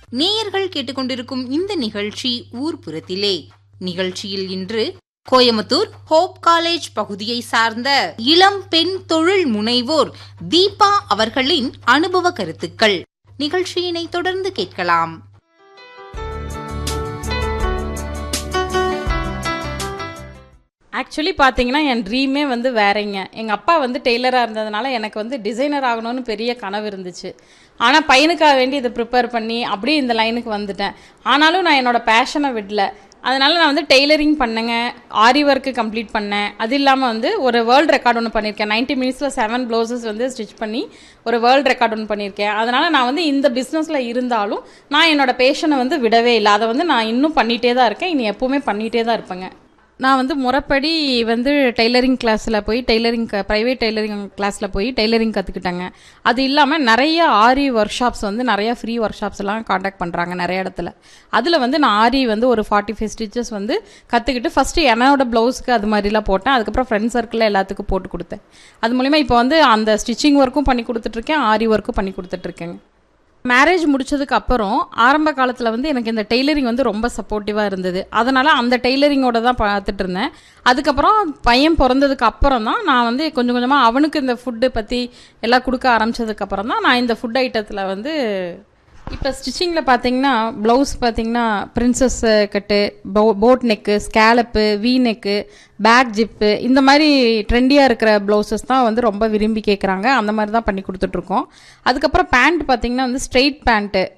நேயர்கள் கேட்டுக்கொண்டிருக்கும் இந்த நிகழ்ச்சி ஊர்ப்புறத்திலே நிகழ்ச்சியில் இன்று கோயமுத்தூர் ஹோப் காலேஜ் பகுதியை சார்ந்த இளம் பெண் தொழில் முனைவோர் தீபா அவர்களின் அனுபவ கருத்துக்கள் நிகழ்ச்சியினை தொடர்ந்து கேட்கலாம் ஆக்சுவலி பார்த்தீங்கன்னா என் ட்ரீமே வந்து வேறங்க எங்கள் அப்பா வந்து டெய்லராக இருந்ததுனால எனக்கு வந்து டிசைனர் ஆகணும்னு பெரிய கனவு இருந்துச்சு ஆனால் பையனுக்காக வேண்டி இதை ப்ரிப்பேர் பண்ணி அப்படியே இந்த லைனுக்கு வந்துட்டேன் ஆனாலும் நான் என்னோட பேஷனை விடல அதனால நான் வந்து டெய்லரிங் பண்ணேங்க ஆரி ஒர்க்கு கம்ப்ளீட் பண்ணேன் அது இல்லாமல் வந்து ஒரு வேர்ல்டு ரெக்கார்ட் ஒன்று பண்ணியிருக்கேன் 90 மினிட்ஸில் செவன் ப்ளவுசஸ் வந்து ஸ்டிச் பண்ணி ஒரு வேர்ல்டு ரெக்கார்ட் ஒன்று பண்ணியிருக்கேன் அதனால் நான் வந்து இந்த பிஸ்னஸில் இருந்தாலும் நான் என்னோட பேஷனை வந்து விடவே இல்லை அதை வந்து நான் இன்னும் பண்ணிகிட்டே தான் இருக்கேன் இனி எப்போவுமே பண்ணிகிட்டே தான் இருப்பேங்க நான் வந்து முறைப்படி வந்து டெய்லரிங் கிளாஸில் போய் டெய்லரிங் ப்ரைவேட் டெய்லரிங் கிளாஸில் போய் டெய்லரிங் கற்றுக்கிட்டாங்க அது இல்லாமல் நிறைய ஆரி ஒர்க் ஷாப்ஸ் வந்து நிறைய ஃப்ரீ ஒர்க் ஷாப்ஸ் எல்லாம் காண்டாக்ட் பண்ணுறாங்க நிறைய இடத்துல அதில் வந்து நான் ஆரி வந்து ஒரு ஃபார்ட்டி ஃபைவ் ஸ்டிச்சஸ் வந்து கற்றுக்கிட்டு ஃபஸ்ட்டு என்னோட ப்ளவுஸ்க்கு அது மாதிரிலாம் போட்டேன் அதுக்கப்புறம் ஃப்ரெண்ட் சர்க்கிளில் எல்லாத்துக்கும் போட்டு கொடுத்தேன் அது மூலிமா இப்போ வந்து அந்த ஸ்டிச்சிங் ஒர்க்கும் பண்ணி கொடுத்துட்ருக்கேன் ஆரி ஒர்க்கும் பண்ணி கொடுத்துட்ருக்கேங்க மேரேஜ் முடிச்சதுக்கு அப்புறம் ஆரம்ப காலத்தில் வந்து எனக்கு இந்த டெய்லரிங் வந்து ரொம்ப சப்போர்ட்டிவாக இருந்தது அதனால் அந்த டெய்லரிங்கோட தான் பார்த்துட்டு இருந்தேன் அதுக்கப்புறம் பையன் பிறந்ததுக்கு அப்புறம் தான் நான் வந்து கொஞ்சம் கொஞ்சமாக அவனுக்கு இந்த ஃபுட்டு பற்றி எல்லாம் கொடுக்க ஆரம்பிச்சதுக்கு அப்புறம் தான் நான் இந்த ஃபுட் ஐட்டத்தில் வந்து இப்போ ஸ்டிச்சிங்கில் பார்த்தீங்கன்னா ப்ளவுஸ் பார்த்தீங்கன்னா பிரின்சஸ் கட்டு போ boat neck scallop V neck back zip இந்த மாதிரி ட்ரெண்டியாக இருக்கிற ப்ளவுசஸ் தான் வந்து ரொம்ப விரும்பி கேட்குறாங்க அந்த மாதிரி தான் பண்ணி கொடுத்துட்ருக்கோம் அதுக்கப்புறம் பேண்ட் பார்த்தீங்கன்னா வந்து ஸ்ட்ரெயிட் பேண்ட்டு